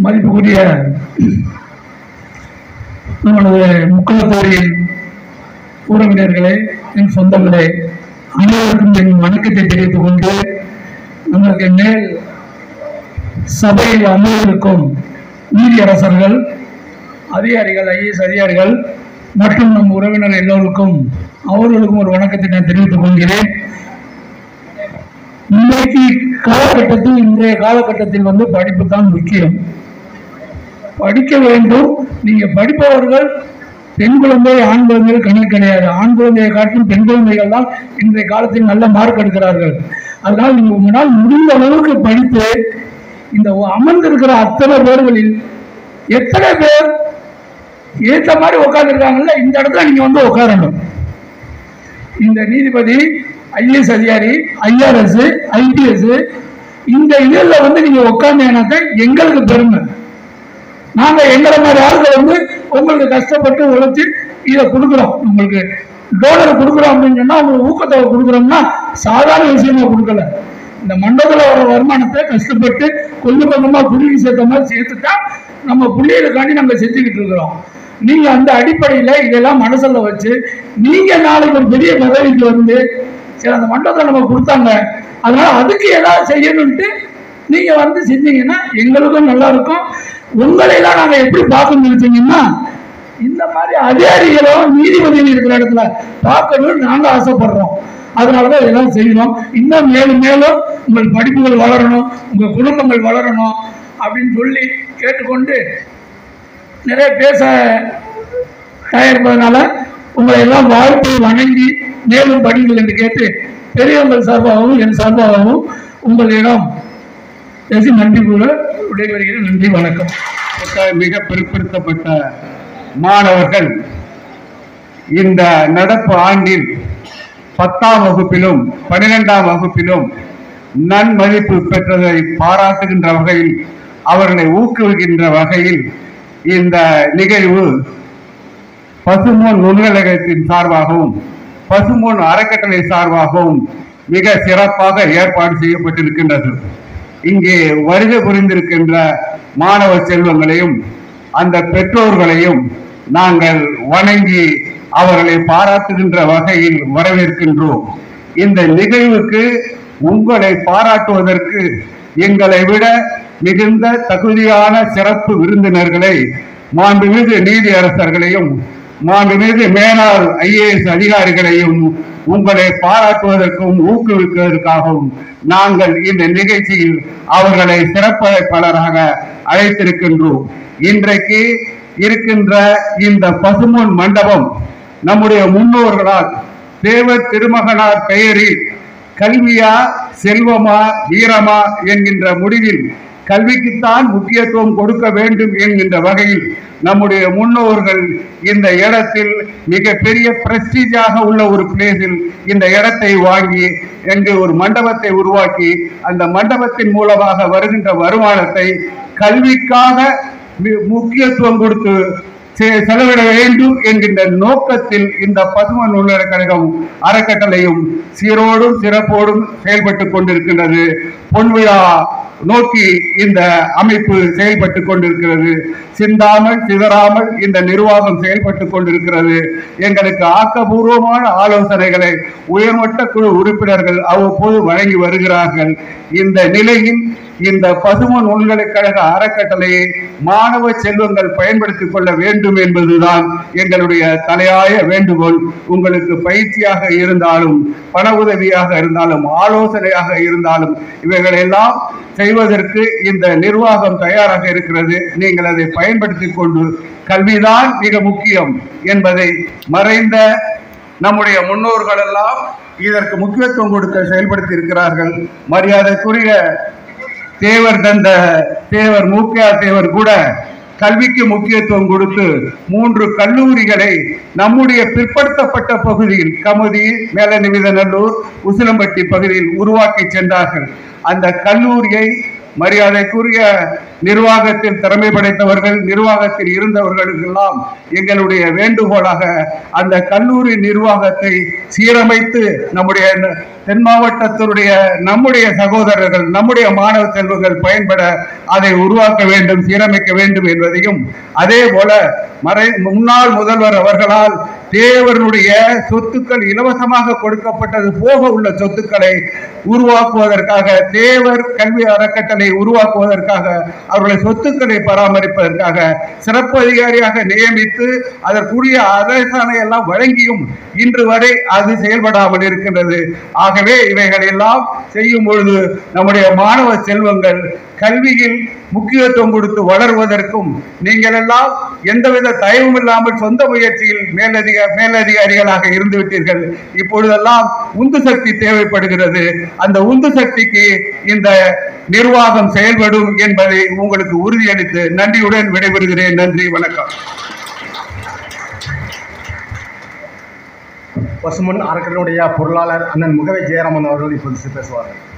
மதிப்புக்குரிய நம்மளது முக்குளத்தோரியின் உறவினர்களே என் சொந்தங்களே அனைவருக்கும் என் வணக்கத்தை தெரிவித்துக் கொண்டு நமக்கு மேல் சபையில் அமர்ந்திருக்கும் நீதியரசர்கள் அதிகாரிகள் ஐஏஎஸ் அதிகாரிகள் மற்றும் நம் உறவினர் எல்லோருக்கும் அவர்களுக்கும் ஒரு வணக்கத்தை நான் தெரிவித்துக் கொள்கிறேன் இன்றைக்கு காலகட்டத்தில் இன்றைய காலகட்டத்தில் வந்து படிப்பு தான் முக்கியம் படிக்க வேண்டும் நீங்க படிப்பவர்கள் பெண் குழந்தை ஆண் குழந்தைகள் கணக்கு கிடையாது ஆண் குழந்தையை காட்டிலும் பெண் குழந்தைகள் தான் இன்றைய காலத்தில் நல்ல மார்க் எடுக்கிறார்கள் அதனால் நீங்க உங்களால் முடிந்த அளவுக்கு படித்து இந்த அமர்ந்திருக்கிற அத்தனை பேர்களில் எத்தனை பேர் ஏற்ற மாதிரி உட்காந்துருக்காங்கல்ல இந்த இடத்துல நீங்க வந்து உட்காரணும் இந்த நீதிபதி ஐஏஎஸ் அதிகாரி ஐஆர்எஸ் ஐபிஎஸ் இந்த இதில் வந்து நீங்க உட்காந்தீங்கன்னாக்க எங்களுக்கு பெருமை நாங்க எங்களை மாதிரி ஆட்கள் வந்து உங்களுக்கு கஷ்டப்பட்டு உழைச்சி இதை கொடுக்குறோம் உங்களுக்கு டோனர் கொடுக்குறோம் அப்படின்னு சொன்னா உங்களுக்கு ஊக்கத்தொகை கொடுக்குறோம்னா சாதாரண விஷயமா கொடுக்கல இந்த மண்டபத்தில் வர வருமானத்தை கஷ்டப்பட்டு கொஞ்சம் கொஞ்சமா புள்ளிக்கு சேர்த்த மாதிரி சேர்த்துட்டா நம்ம புள்ளிகளுக்காண்டி நம்ம செஞ்சுக்கிட்டு இருக்கிறோம் நீங்க அந்த அடிப்படையில இதெல்லாம் மனசுல வச்சு நீங்க நாளைக்கு ஒரு பெரிய பதவிக்கு வந்து சரி அந்த மண்டபத்தை நம்ம கொடுத்தாங்க அதனால அதுக்கு ஏதாவது செய்யணும்ட்டு நீங்க வந்து செஞ்சீங்கன்னா எங்களுக்கும் நல்லா இருக்கும் உங்களை எல்லாம் நாங்க எப்படி பார்க்கணும்னு நினைச்சீங்கன்னா இந்த மாதிரி அதிகாரிகளும் நீதிபதிகள் இருக்கிற இடத்துல பார்க்கணும்னு நாங்க ஆசைப்படுறோம் அதனாலதான் இதெல்லாம் செய்யணும் இன்னும் மேலும் மேலும் உங்கள் படிப்புகள் வளரணும் உங்க குடும்பங்கள் வளரணும் அப்படின்னு சொல்லி கேட்டுக்கொண்டு நிறைய பேச தயாரிப்பதனால உங்களை எல்லாம் வாழ்த்து வணங்கி மேலும் படிங்கள் என்று கேட்டு பெரியவங்கள் சார்பாகவும் என் சார்பாகவும் உங்களிடம் பேசி நன்றி கூற விடைபெறுகிறேன் நன்றி வணக்கம் மிக பிற்படுத்தப்பட்ட மாணவர்கள் இந்த நடப்பு ஆண்டில் பத்தாம் வகுப்பிலும் பன்னிரெண்டாம் வகுப்பிலும் நன்மதிப்பு பெற்றதை பாராட்டுகின்ற வகையில் அவர்களை ஊக்குவிக்கின்ற வகையில் இந்த நிகழ்வு பசுமோன் நுண்கழகத்தின் சார்பாகவும் பசுமோன் அறக்கட்டளை சார்பாகவும் மிக சிறப்பாக ஏற்பாடு செய்யப்பட்டிருக்கின்றது இங்கே வருகை புரிந்திருக்கின்ற மாணவ செல்வங்களையும் அந்த பெற்றோர்களையும் நாங்கள் வணங்கி அவர்களை பாராட்டுகின்ற வகையில் வரவேற்கின்றோம் இந்த நிகழ்வுக்கு உங்களை பாராட்டுவதற்கு எங்களை விட மிகுந்த தகுதியான சிறப்பு விருந்தினர்களை மாண்புமிகு நீதியரசர்களையும் மாண்புமிகு மேலாள் ஐஏஎஸ் அதிகாரிகளையும் உங்களை பாராட்டுவதற்கும் ஊக்குவிப்பதற்காகவும் நாங்கள் இந்த நிகழ்ச்சியில் அவர்களை சிறப்பழைப்பாளராக அழைத்திருக்கின்றோம் இன்றைக்கு இருக்கின்ற இந்த பசுமொன் மண்டபம் நம்முடைய முன்னோர்களால் தேவர் திருமகனார் பெயரில் கல்வியா செல்வமா வீரமா என்கின்ற முடிவில் கல்விக்குத்தான் முக்கியத்துவம் கொடுக்க வேண்டும் என்கின்ற வகையில் நம்முடைய முன்னோர்கள் இந்த இடத்தில் மிக பெரிய பிரஸ்டீஜாக உள்ள ஒரு பிளேஸில் இந்த இடத்தை வாங்கி எங்கு ஒரு மண்டபத்தை உருவாக்கி அந்த மண்டபத்தின் மூலமாக வருகின்ற வருமானத்தை கல்விக்காக மி- முக்கியத்துவம் கொடுத்து செ- செலவிட வேண்டும் என்கின்ற நோக்கத்தில் இந்த பசும நூலகக் கழகம் அறக்கட்டளையும் சீரோடும் சிறப்போடும் செயல்பட்டு கொண்டிருக்கின்றது பொன்விழா நோக்கி இந்த அமைப்பு செயல்பட்டு கொண்டிருக்கிறது சிந்தாமல் சிதறாமல் இந்த நிர்வாகம் செயல்பட்டு கொண்டிருக்கிறது எங்களுக்கு ஆக்கபூர்வமான ஆலோசனைகளை உயர்மட்ட குழு உறுப்பினர்கள் அவ்வப்போது வழங்கி வருகிறார்கள் இந்த நிலையில் இந்த பசும நூல்கலைக்கழக அறக்கட்டளையை மாணவ செல்வங்கள் பயன்படுத்திக் கொள்ள வேண்டும் என்பதுதான் எங்களுடைய தலையாய வேண்டுகோள் உங்களுக்கு பயிற்சியாக இருந்தாலும் பண உதவியாக இருந்தாலும் ஆலோசனையாக இருந்தாலும் இவைகளெல்லாம் செய்வதற்கு இந்த நிர்வாகம் தயாராக இருக்கிறது நீங்கள் அதை பயன்படுத்திக் கொண்டு கல்விதான் மிக முக்கியம் என்பதை மறைந்த நம்முடைய முன்னோர்கள் எல்லாம் இதற்கு முக்கியத்துவம் கொடுக்க செயல்படுத்தி இருக்கிறார்கள் மரியாதைக்குரிய தேவர் தந்த தேவர் மூக்கையா தேவர் கூட கல்விக்கு முக்கியத்துவம் கொடுத்து மூன்று கல்லூரிகளை நம்முடைய பிற்படுத்தப்பட்ட பகுதியில் கமுதி மேலநிமிதநல்லூர் உசிலம்பட்டி பகுதியில் உருவாக்கி சென்றார்கள் அந்த கல்லூரியை மரியாதைக்குரிய நிர்வாகத்தில் திறமை படைத்தவர்கள் நிர்வாகத்தில் இருந்தவர்களுக்கெல்லாம் எங்களுடைய வேண்டுகோளாக அந்த கல்லூரி நிர்வாகத்தை சீரமைத்து நம்முடைய ந- தென் மாவட்டத்தினுடைய நம்முடைய சகோதரர்கள் நம்முடைய மாணவ செல்வங்கள் பயன்பட அதை உருவாக்க வேண்டும் சீரமைக்க வேண்டும் என்பதையும் அதே போல மறை முன்னாள் முதல்வர் அவர்களால் தேவருடைய சொத்துக்கள் இலவசமாக கொடுக்கப்பட்டது போக உள்ள சொத்துக்களை உருவாக்குவதற்காக தேவர் கல்வி அறக்கட்டளை உருவாக்குவதற்காக அவர்களுடைய சொத்துக்களை பராமரிப்பதற்காக சிறப்பு அதிகாரியாக நியமித்து அதற்குரிய அரசாணை எல்லாம் வழங்கியும் இன்று வரை அது செயல்படாமல் இருக்கின்றது ஆகவே இவைகள் எல்லாம் செய்யும் பொழுது நம்முடைய மாணவ செல்வங்கள் கல்வியில் முக்கியத்துவம் கொடுத்து வளர்வதற்கும் நீங்கள் எல்லாம் எந்தவித தயவும் இல்லாமல் சொந்த முயற்சியில் மேலதிக மேலதிகாரிகளாக இருந்து விட்டீர்கள் இப்பொழுதெல்லாம் உந்து சக்தி தேவைப்படுகிறது அந்த உந்து சக்திக்கு இந்த நிர்வாகம் செயல்படும் என்பதை உங்களுக்கு உறுதியளித்து நன்றியுடன் விடைபெறுகிறேன் நன்றி வணக்கம் பசுமன் அறக்கட்டளையுடைய பொருளாளர் அண்ணன் முகவை ஜெயராமன் அவர்கள் இப்போது பேசுவார்கள்